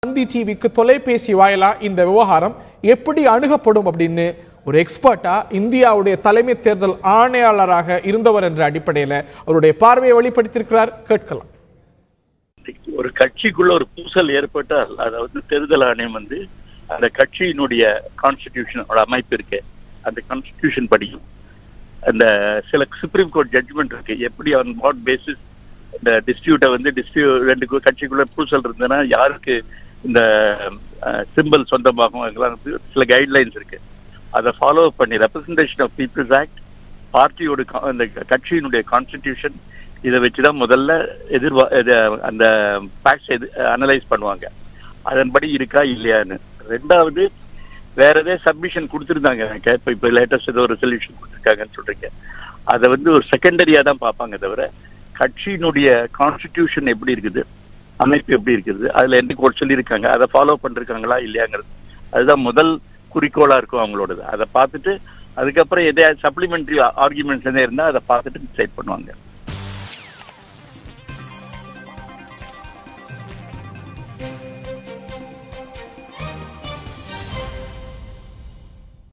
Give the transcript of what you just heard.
தந்தி டிவிக்கு தொலைபேசி வாயிலா இந்த விவகாரம் எப்படி அணுகப்படும் அப்படின்னு ஒரு எக்ஸ்பர்ட்டா இந்தியாவுடைய தலைமை தேர்தல் ஆணையாளராக இருந்தவர் என்ற அடிப்படையில் அவருடைய பார்வையை வெளிப்படுத்தியிருக்கிறார் கேட்கலாம் ஒரு கட்சிக்குள்ள ஒரு பூசல் ஏற்பட்டால் அதை வந்து தேர்தல் ஆணையம் வந்து அந்த கட்சியினுடைய கான்ஸ்டிடியூஷனோட அமைப்பு இருக்கு அந்த கான்ஸ்டிடியூஷன் படியும் அந்த சில சுப்ரீம் கோர்ட் ஜட்ஜ்மெண்ட் இருக்கு எப்படி ஆன் வாட் பேசிஸ் இந்த டிஸ்பியூட்டை வந்து டிஸ்பியூ ரெண்டு கு- கட்சிக்குள்ள பூசல் இருந்ததுன்னா யாருக்கு இந்த சிம்பிள் சொந்தமாகும் அதெல்லாம் வந்து சில கைட்லைன்ஸ் இருக்கு அதை ஃபாலோ பண்ணி ரெப்ரசன்டேஷன் ஆஃப் பீப்புள்ஸ் ஆக்ட் பார்ட்டியோட கா- அந்த கட்சியினுடைய கான்ஸ்டிடியூஷன் இதை வச்சுதான் முதல்ல எதிர்வா இது- அந்த ஃபேக்ட்ஸ் எது அனலைஸ் பண்ணுவாங்க அதன்படி இருக்கா இல்லையான்னு ரெண்டாவது வேற ஏதாவது சப்மிஷன் கொடுத்துருந்தாங்க எனக்கு இப்போ இப்போ லேட்டஸ்ட் ஏதோ ஒரு சொல்யூஷன் கொடுத்துருக்காங்கன்னு சொல்றீங்க அதை வந்து ஒரு செகண்டரியா தான் பார்ப்பாங்க தவிர கட்சியினுடைய கான்ஸ்டிடியூஷன் எப்படி இருக்குது அமைப்பு எப்படி இருக்குது அதுல என்ன கோட் சொல்லியிருக்காங்க அதை ஃபாலோ பண்ணிருக்காங்களா இல்லையாங்கிறது அதுதான் முதல் குறிக்கோளா இருக்கும் அவங்களோடது அதை பார்த்துட்டு அதுக்கப்புறம் எதையாவது சப்ளிமெண்டரி ஆர்குமெண்ட்ஸ் எதாவது இருந்தால் அதை பார்த்துட்டு டிசைட் பண்ணுவாங்க